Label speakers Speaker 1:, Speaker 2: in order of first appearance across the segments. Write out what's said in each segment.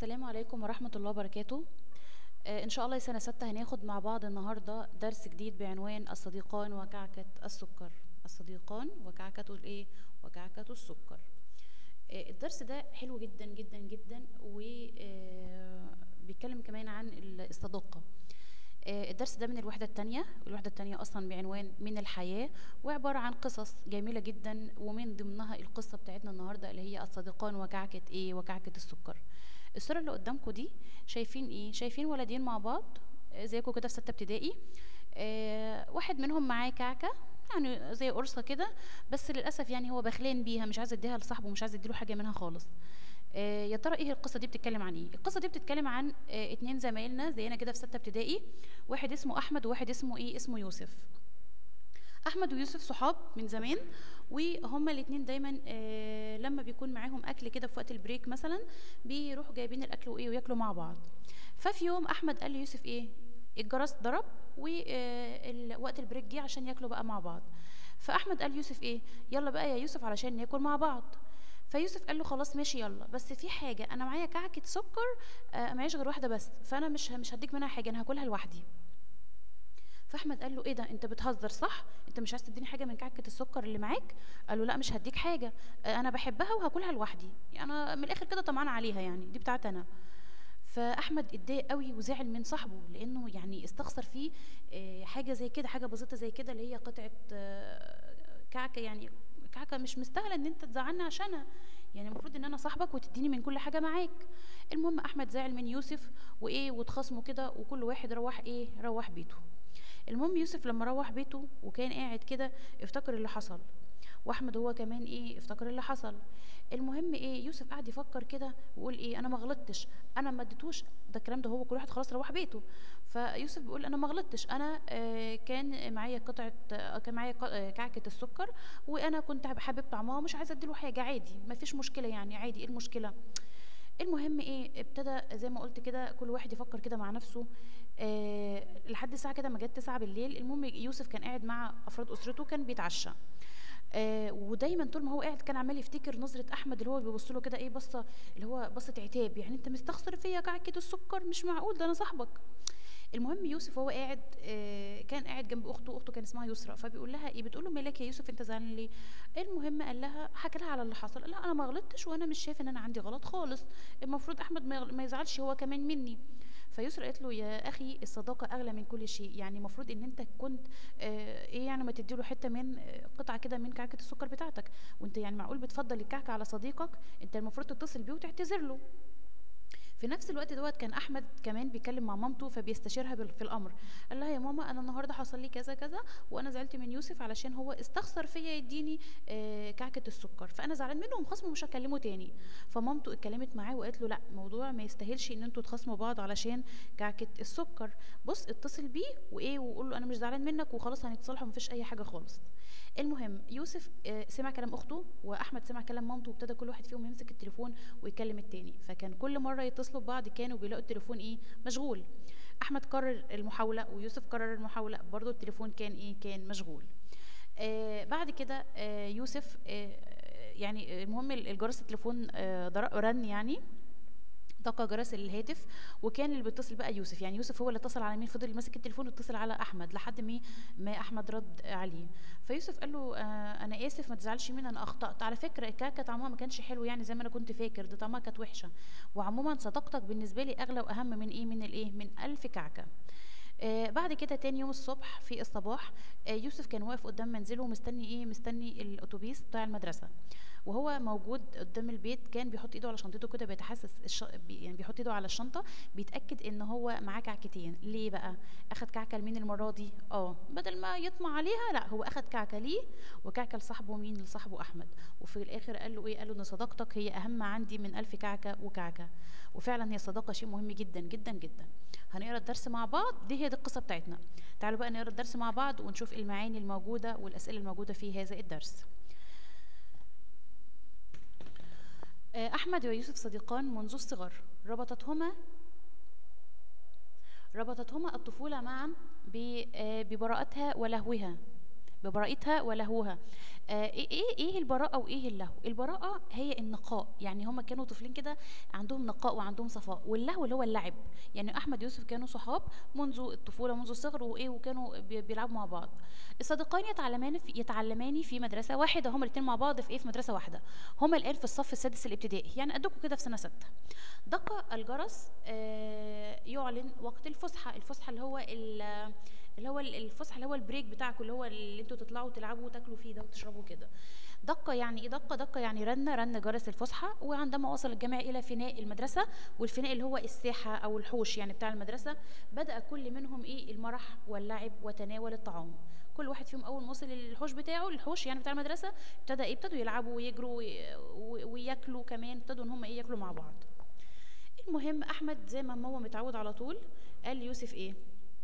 Speaker 1: السلام عليكم ورحمة الله وبركاته آه، إن شاء الله يا سنة ستة هناخد مع بعض النهاردة درس جديد بعنوان الصديقان وكعكة السكر الصديقان وكعكة الإيه وكعكة السكر آه، الدرس ده حلو جدا جدا جدا وبيتكلم كمان عن ال- الصداقة آه، الدرس ده من الوحدة التانية الوحدة التانية أصلا بعنوان من الحياة وعبارة عن قصص جميلة جدا ومن ضمنها القصة بتاعتنا النهاردة اللي هي الصديقان وكعكة إيه وكعكة السكر الصورة اللي قدامكم دي شايفين إيه شايفين ولدين مع بعض آه، زيكم كده في ستة ابتدائي آه، واحد منهم معاه كعكة يعني زي قرصة كده بس للأسف يعني هو بخلان بيها مش عايز يديها لصاحبه مش عايز يديله حاجة منها خالص آه، يا ترى ايه القصه دي بتتكلم عن ايه القصه دي بتتكلم عن آه، اتنين زمايلنا زينا كده في سته ابتدائي واحد اسمه احمد وواحد اسمه ايه اسمه يوسف احمد ويوسف صحاب من زمان وهما الاتنين دايما آه لما بيكون معاهم اكل كده في وقت البريك مثلا بيروحوا جايبين الاكل وايه وياكلوا مع بعض ففي يوم احمد قال ليوسف ايه الجرس ضرب ووقت البريك جه عشان ياكلوا بقى مع بعض فاحمد قال يوسف ايه يلا بقى يا يوسف علشان ناكل مع بعض فيوسف قال له خلاص ماشي يلا بس في حاجه انا معايا كعكه سكر آه معيش غير واحده بس فانا مش مش هديك منها حاجه انا هاكلها لوحدي فاحمد قال له ايه ده انت بتهزر صح انت مش عايز تديني حاجه من كعكه السكر اللي معاك قال له لا مش هديك حاجه آه، انا بحبها وهاكلها لوحدي انا من الاخر كده طمعان عليها يعني دي بتاعتي انا فاحمد اتضايق قوي وزعل من صاحبه لانه يعني استخسر فيه آه، حاجه زي كده حاجه بسيطه زي كده اللي هي قطعه آه، كعكه يعني كعكه مش مستاهله ان انت تزعلني عشانها يعني المفروض ان انا صاحبك وتديني من كل حاجه معاك المهم احمد زعل من يوسف وايه واتخاصموا كده وكل واحد روح ايه روح بيته المهم يوسف لما روح بيته وكان قاعد كده افتكر اللي حصل واحمد هو كمان ايه افتكر اللي حصل المهم ايه يوسف قعد يفكر كده ويقول ايه انا ما غلطتش انا ما اديتوش ده الكلام ده هو كل واحد خلاص روح بيته فيوسف بيقول انا ما غلطتش انا آه كان معايا قطعه آه كان معايا ق- آه، كعكه السكر وانا كنت حابب طعمها ومش عايزه اديله حاجه عادي ما فيش مشكله يعني عادي ايه المشكله المهم ايه ابتدى زي ما قلت كده كل واحد يفكر كده مع نفسه آه لحد الساعه كده ما جت 9 بالليل المهم يوسف كان قاعد مع افراد اسرته كان بيتعشى آه ودايما طول ما هو قاعد كان عمال يفتكر نظره احمد اللي هو بيبص له كده ايه بصه اللي هو بصه عتاب يعني انت مستخسر فيا كعكه السكر مش معقول ده انا صاحبك المهم يوسف وهو قاعد آه، كان قاعد جنب اخته اخته كان اسمها يسرا فبيقول لها ايه بتقول له مالك يا يوسف انت زعلان ليه المهم قال لها حكى لها على اللي حصل لا انا ما غلطتش وانا مش شايف ان انا عندي غلط خالص المفروض احمد ما يغل- ما يزعلش هو كمان مني فيسرا قالت له يا اخي الصداقه اغلى من كل شيء يعني المفروض ان انت كنت آه، ايه يعني ما تديله حته من آه، قطعه كده من كعكه السكر بتاعتك وانت يعني معقول بتفضل الكعكه على صديقك انت المفروض تتصل بيه وتعتذر له في نفس الوقت دوت كان احمد كمان بيكلم مع مامته فبيستشيرها بال- في الامر قال لها يا ماما انا النهارده حصل لي كذا كذا وانا زعلت من يوسف علشان هو استخسر فيا يديني آه، كعكه السكر فانا زعلان منه ومخاصمه مش هكلمه تاني فمامته اتكلمت معاه وقالت له لا موضوع ما يستاهلش ان انتوا تخاصموا بعض علشان كعكه السكر بص اتصل بيه وايه وقول له انا مش زعلان منك وخلاص هنتصالحوا مفيش اي حاجه خالص المهم يوسف آه، سمع كلام اخته واحمد سمع كلام مامته وابتدى كل واحد فيهم يمسك التليفون ويكلم التاني فكان كل مره يتصلوا ببعض كانوا بيلاقوا التليفون ايه مشغول احمد قرر المحاوله ويوسف قرر المحاوله برضو التليفون كان ايه كان مشغول آه بعد كده آه يوسف آه يعني المهم الجرس التليفون آه ضر- رن يعني دق جرس الهاتف وكان اللي بيتصل بقى يوسف يعني يوسف هو اللي اتصل على مين فضل ماسك التليفون واتصل على احمد لحد ما ما احمد رد عليه فيوسف قال له آه انا اسف ما تزعلش مني انا اخطات على فكره الكعكه طعمها ما كانش حلو يعني زي ما انا كنت فاكر ده طعمها كانت وحشه وعموما صداقتك بالنسبه لي اغلى واهم من ايه من الايه من ألف كعكه آه بعد كده تاني يوم الصبح في الصباح آه يوسف كان واقف قدام منزله ومستني ايه مستني الاتوبيس بتاع المدرسه وهو موجود قدام البيت كان بيحط ايده على شنطته كده بيتحسس الش... بي- يعني بيحط ايده على الشنطه بيتاكد ان هو معاه كعكتين ليه بقى اخد كعكه لمين المره دي اه بدل ما يطمع عليها لا هو اخد كعكه ليه وكعكه لصاحبه مين لصاحبه احمد وفي الاخر قال له ايه قال له ان صداقتك هي اهم عندي من ألف كعكه وكعكه وفعلا هي الصداقه شيء مهم جدا جدا جدا هنقرا الدرس مع بعض دي هي دي القصه بتاعتنا تعالوا بقى نقرا الدرس مع بعض ونشوف المعاني الموجوده والاسئله الموجوده في هذا الدرس آه، أحمد ويوسف صديقان منذ الصغر ربطتهما ربطتهما الطفولة معا ب- آه، ببراءتها ولهوها ببراءتها ولهوها آه، ايه ايه ايه البراءه وايه اللهو البراءه هي النقاء يعني هم كانوا طفلين كده عندهم نقاء وعندهم صفاء واللهو اللي هو اللعب يعني احمد يوسف كانوا صحاب منذ الطفوله منذ الصغر وايه وكانوا بي- بيلعبوا مع بعض الصديقان يتعلمان في يتعلمان في مدرسه واحده هما الاثنين مع بعض في ايه في مدرسه واحده هما الان في الصف السادس الابتدائي يعني قدكم كده في سنه سته دق الجرس آه، يعلن وقت الفسحه الفسحه اللي هو ال- اللي هو ال- الفسحه اللي هو البريك بتاعكم اللي هو اللي انتوا تطلعوا تلعبوا وتاكلوا فيه ده وتشربوا كده دق يعني ايه دق دق يعني رن رن جرس الفسحه وعندما وصل الجميع الى فناء المدرسه والفناء اللي هو الساحه او الحوش يعني بتاع المدرسه بدا كل منهم ايه المرح واللعب وتناول الطعام كل واحد فيهم اول ما وصل للحوش بتاعه الحوش يعني بتاع المدرسه ابتدى ايه ابتدوا يلعبوا ويجروا وي- وي- وياكلوا كمان ابتدوا ان هم ايه ياكلوا مع بعض المهم احمد زي ما هو متعود على طول قال ليوسف ايه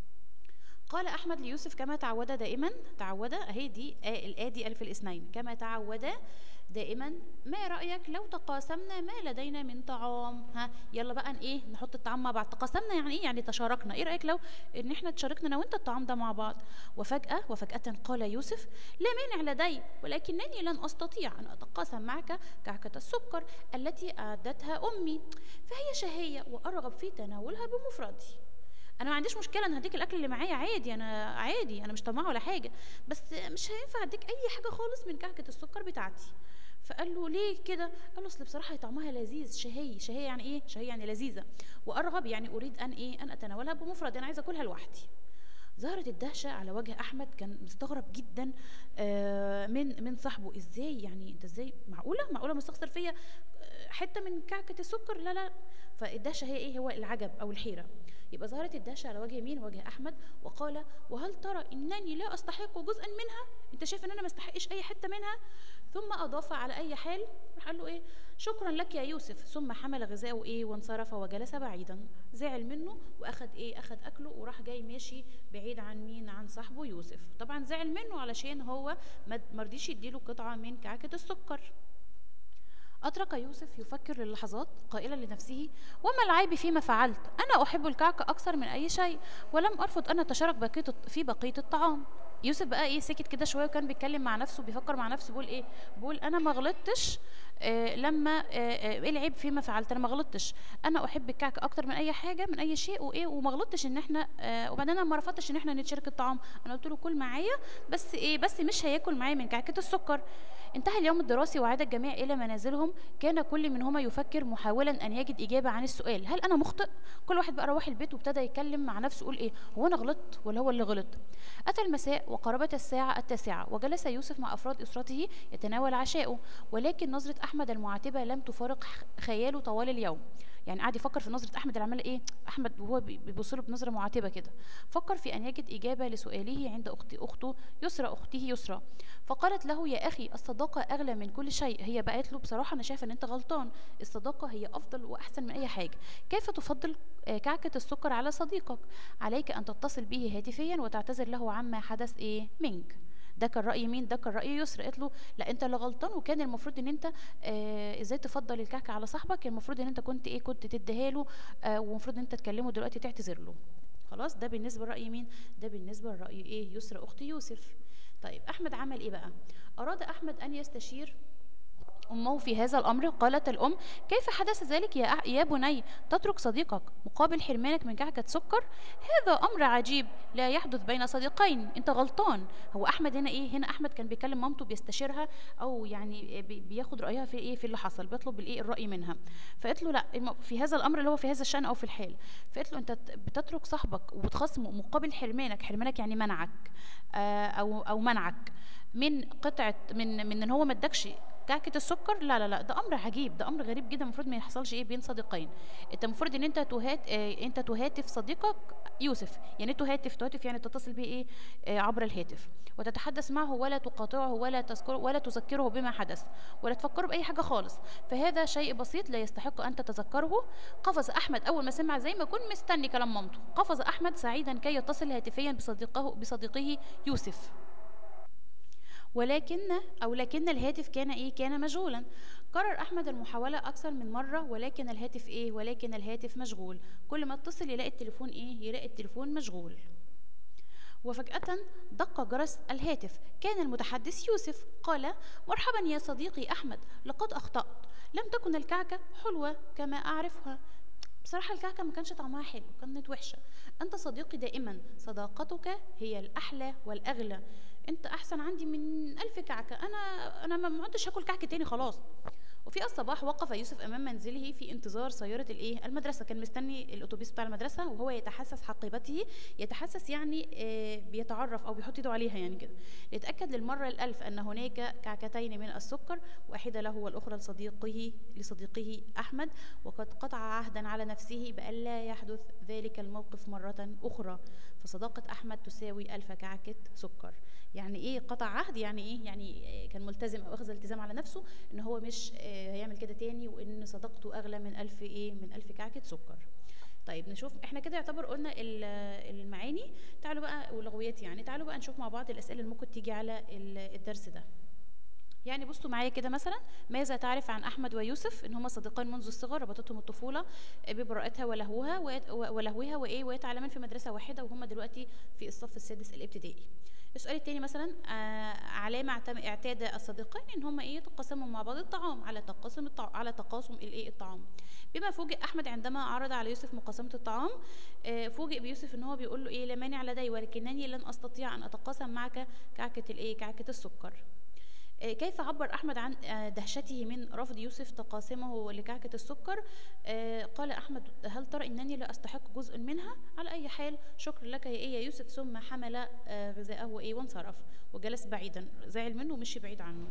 Speaker 1: قال احمد ليوسف كما تعود دائما تعود اهي دي آه الادي الف الاثنين كما تعود دائما ما رايك لو تقاسمنا ما لدينا من طعام ها يلا بقى ن- ايه نحط الطعام مع بعض تقاسمنا يعني ايه يعني تشاركنا ايه رايك لو ان احنا تشاركنا انا وانت الطعام ده مع بعض وفجاه وفجاه قال يوسف لا مانع لدي ولكنني لن استطيع ان اتقاسم معك كعكه السكر التي اعدتها امي فهي شهيه وارغب في تناولها بمفردي انا ما عنديش مشكله ان هديك الاكل اللي معايا عادي انا عادي انا مش طماعه ولا حاجه بس مش هينفع اديك اي حاجه خالص من كعكه السكر بتاعتي فقال له ليه كده قال له اصل بصراحه هي طعمها لذيذ شهي شهي يعني ايه شهي يعني لذيذه وارغب يعني اريد ان ايه ان اتناولها بمفرد انا عايزه اكلها لوحدي ظهرت الدهشه على وجه احمد كان مستغرب جدا آه، من من صاحبه ازاي يعني انت ازاي معقوله معقوله مستخسر فيا آه، حته من كعكه السكر لا لا فالدهشه هي ايه هو العجب او الحيره يبقى ظهرت الدهشه على وجه مين وجه احمد وقال وهل ترى انني لا استحق جزءا منها انت شايف ان انا ما استحقش اي حته منها ثم اضاف على اي حال راح قال له ايه شكرا لك يا يوسف ثم حمل غذاءه ايه وانصرف وجلس بعيدا زعل منه واخد ايه اخد اكله وراح جاي ماشي بعيد عن مين عن صاحبه يوسف طبعا زعل منه علشان هو ما مرضيش يديله قطعه من كعكه السكر أدرك يوسف يفكر للحظات قائلا لنفسه وما العيب فيما فعلت أنا أحب الكعكة أكثر من أي شيء ولم أرفض أن أتشارك بقية في بقية الطعام يوسف بقى ايه سكت كده شويه وكان بيتكلم مع نفسه بيفكر مع نفسه بيقول ايه بيقول انا ما غلطتش آه لما آه آه ايه العيب فيما فعلت انا ما غلطتش انا احب الكعكه اكتر من اي حاجه من اي شيء وايه وما غلطتش ان احنا آه وبعدين انا ما رفضتش ان احنا نتشارك الطعام انا قلت له كل معايا بس ايه بس مش هياكل معايا من كعكه السكر انتهى اليوم الدراسي وعاد الجميع الى منازلهم كان كل منهما يفكر محاولا ان يجد اجابه عن السؤال هل انا مخطئ كل واحد بقى روح البيت وابتدى يتكلم مع نفسه يقول ايه هو انا غلطت ولا هو اللي غلط اتى المساء وقربت الساعه التاسعه وجلس يوسف مع افراد اسرته يتناول عشاءه ولكن نظره احمد المعاتبه لم تفارق خياله طوال اليوم يعني قعد يفكر في نظره احمد اللي عمال ايه احمد وهو بيبص له بنظره معاتبه كده فكر في ان يجد اجابه لسؤاله عند اخت اخته يسرى اخته يسرى فقالت له يا اخي الصداقه اغلى من كل شيء هي بقت له بصراحه انا شايفه ان انت غلطان الصداقه هي افضل واحسن من اي حاجه كيف تفضل كعكه السكر على صديقك عليك ان تتصل به هاتفيا وتعتذر له عما حدث ايه منك ده كان راي مين ده كان راي يسرى قالت له لا انت اللي غلطان وكان المفروض ان انت آه ازاي تفضل الكعكه على صاحبك المفروض ان انت كنت ايه كنت تديها له آه ومفروض ان انت تكلمه دلوقتي تعتذر له خلاص ده بالنسبه لراي مين ده بالنسبه لراي ايه يسرى اخت يوسف طيب احمد عمل ايه بقى اراد احمد ان يستشير أمه في هذا الأمر قالت الأم كيف حدث ذلك يا, أح... يا بني تترك صديقك مقابل حرمانك من كعكة سكر هذا أمر عجيب لا يحدث بين صديقين أنت غلطان هو أحمد هنا إيه هنا أحمد كان بيكلم مامته بيستشيرها أو يعني بي... بياخد رأيها في إيه في اللي حصل بيطلب الإيه الرأي منها فقالت له لا في هذا الأمر اللي هو في هذا الشأن أو في الحال فقالت له أنت بتترك صاحبك وبتخصمه مقابل حرمانك حرمانك يعني منعك آه أو أو منعك من قطعة من من إن هو ما ادكش كعكه السكر لا لا لا ده امر عجيب ده امر غريب جدا المفروض ما يحصلش ايه بين صديقين انت المفروض ان انت تهات اه انت تهاتف صديقك يوسف يعني تهاتف تهاتف يعني تتصل به ايه اه عبر الهاتف وتتحدث معه ولا تقاطعه ولا تذكره ولا تذكره بما حدث ولا تفكره باي حاجه خالص فهذا شيء بسيط لا يستحق ان تتذكره قفز احمد اول ما سمع زي ما يكون مستني كلام مامته قفز احمد سعيدا كي يتصل هاتفيا بصديقه بصديقه يوسف ولكن او لكن الهاتف كان ايه كان مشغولا قرر احمد المحاوله اكثر من مره ولكن الهاتف ايه ولكن الهاتف مشغول كل ما اتصل يلاقي التليفون ايه يلاقي التليفون مشغول وفجأة دق جرس الهاتف كان المتحدث يوسف قال مرحبا يا صديقي أحمد لقد أخطأت لم تكن الكعكة حلوة كما أعرفها بصراحة الكعكة ما كانش طعمها حلو كانت وحشة أنت صديقي دائما صداقتك هي الأحلى والأغلى أنت أحسن عندي من ألف كعكة أنا أنا ما عدتش هاكل كعكة تاني خلاص وفي الصباح وقف يوسف امام منزله في انتظار سياره الايه المدرسه كان مستني الاتوبيس بتاع المدرسه وهو يتحسس حقيبته يتحسس يعني آه، بيتعرف او بيحط ايده عليها يعني كده ليتاكد للمره الالف ان هناك كعكتين من السكر واحده له والاخرى لصديقه لصديقه احمد وقد قطع عهدا على نفسه بألا يحدث ذلك الموقف مره اخرى فصداقه احمد تساوي الف كعكه سكر يعني ايه قطع عهد يعني ايه يعني آه، كان ملتزم او اخذ التزام على نفسه ان هو مش آه، هيعمل كده تاني وان صداقته اغلى من ألف ايه من ألف كعكه سكر طيب نشوف احنا كده يعتبر قلنا ال- المعاني تعالوا بقى واللغويات يعني تعالوا بقى نشوف مع بعض الاسئله اللي ممكن تيجي على ال- الدرس ده يعني بصوا معايا كده مثلا ماذا تعرف عن احمد ويوسف ان هما صديقان منذ الصغر ربطتهم الطفوله ببراءتها ولهوها ويت- ولهوها وايه ويتعلمان في مدرسه واحده وهما دلوقتي في الصف السادس الابتدائي السؤال التاني مثلا آه علامة اعتم- اعتاد الصديقين ان هما ايه يتقاسموا مع بعض الطعام على تقاسم الطع... على تقاسم الايه الطعام بما فوجئ احمد عندما عرض على يوسف مقاسمة الطعام آه فوجئ بيوسف ان هو بيقول له ايه لا مانع لدي ولكنني لن استطيع ان اتقاسم معك كعكة الايه كعكة السكر آه، كيف عبر أحمد عن آه، دهشته من رفض يوسف تقاسمه لكعكة السكر آه، قال أحمد هل ترى أنني لا أستحق جزء منها على أي حال شكر لك يا إيه يا يوسف ثم حمل آه، غذاءه إيه وانصرف وجلس بعيدا زعل منه ومشي بعيد عنه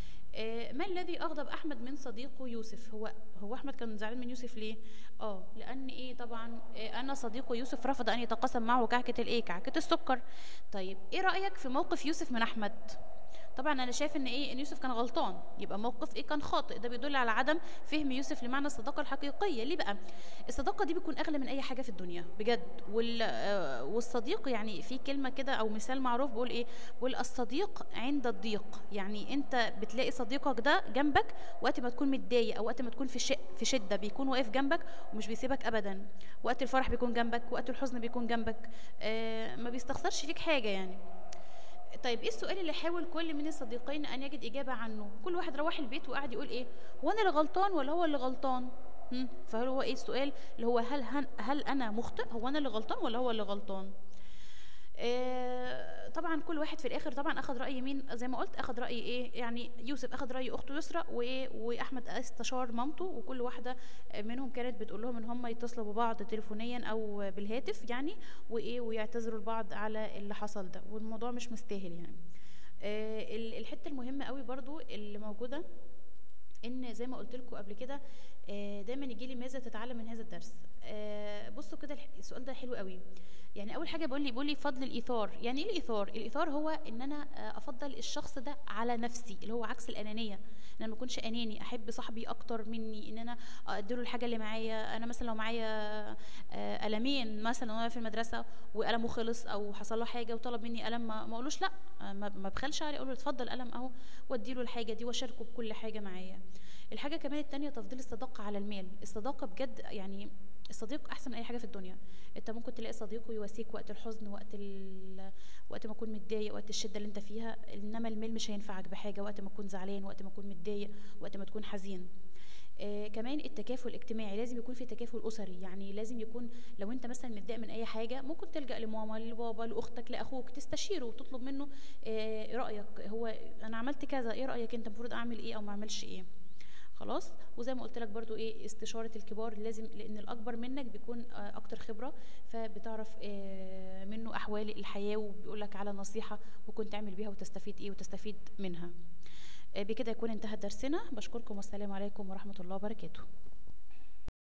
Speaker 1: آه، ما الذي اغضب احمد من صديقه يوسف هو هو احمد كان زعلان من يوسف ليه اه لان ايه طبعا آه، انا صديقه يوسف رفض ان يتقاسم معه كعكه الايه كعكه السكر طيب ايه رايك في موقف يوسف من احمد طبعا انا شايف ان ايه ان يوسف كان غلطان يبقى موقف ايه كان خاطئ ده بيدل على عدم فهم يوسف لمعنى الصداقه الحقيقيه ليه بقى الصداقه دي بتكون اغلى من اي حاجه في الدنيا بجد وال آه، والصديق يعني في كلمه كده او مثال معروف بيقول ايه بيقول الصديق عند الضيق يعني انت بتلاقي صديقك ده جنبك وقت ما تكون متضايق او وقت ما تكون في شيء في شده بيكون واقف جنبك ومش بيسيبك ابدا وقت الفرح بيكون جنبك وقت الحزن بيكون جنبك آه ما بيستخسرش فيك حاجه يعني طيب ايه السؤال اللي حاول كل من الصديقين ان يجد اجابه عنه كل واحد روح البيت وقعد يقول ايه هو انا اللي غلطان ولا هو اللي غلطان هم؟ فهل هو ايه السؤال اللي هو هل هل, هل انا مخطئ هو انا اللي غلطان ولا هو اللي غلطان آه، طبعا كل واحد في الاخر طبعا اخذ راي مين زي ما قلت اخذ راي ايه يعني يوسف اخذ راي اخته يسرا وايه واحمد استشار مامته وكل واحده منهم كانت بتقول لهم ان هم يتصلوا ببعض تليفونيا او بالهاتف يعني وايه ويعتذروا لبعض على اللي حصل ده والموضوع مش مستاهل يعني آه، ال- الحته المهمه قوي برضو اللي موجوده ان زي ما قلت لكم قبل كده آه، دايما يجي لي ماذا تتعلم من هذا الدرس آه، بصوا كده الح- السؤال ده حلو قوي يعني اول حاجه بيقول لي بيقول لي فضل الايثار يعني ايه الايثار الايثار هو ان انا آه، افضل الشخص ده على نفسي اللي هو عكس الانانيه ان انا ما اكونش اناني احب صاحبي اكتر مني ان انا اديله الحاجه اللي معايا انا مثلا لو معايا آه، قلمين مثلا وانا في المدرسه وقلمه خلص او حصل له حاجه وطلب مني قلم ما ما اقولوش لا آه، ما ما بخلش عليه اقول له اتفضل قلم اهو واديله الحاجه دي واشاركه بكل حاجه معايا الحاجه كمان التانية تفضيل الصداقه على المال الصداقه بجد يعني الصديق احسن من اي حاجه في الدنيا انت ممكن تلاقي صديق يواسيك وقت الحزن وقت ال... وقت ما تكون متضايق وقت الشده اللي انت فيها انما المال مش هينفعك بحاجه وقت ما تكون زعلان وقت ما تكون متضايق وقت ما تكون حزين آه كمان التكافل الاجتماعي لازم يكون في تكافل اسري يعني لازم يكون لو انت مثلا متضايق من اي حاجه ممكن تلجا لماما لبابا لاختك لاخوك تستشيره وتطلب منه آه إيه رايك هو انا عملت كذا ايه رايك انت المفروض اعمل ايه او ما اعملش ايه خلاص وزي ما قلت لك برضو ايه استشاره الكبار لازم لان الاكبر منك بيكون آه، اكتر خبره فبتعرف آه، منه احوال الحياه وبيقول لك على نصيحه ممكن تعمل بيها وتستفيد ايه وتستفيد منها آه، بكده يكون انتهى درسنا بشكركم والسلام عليكم ورحمه الله وبركاته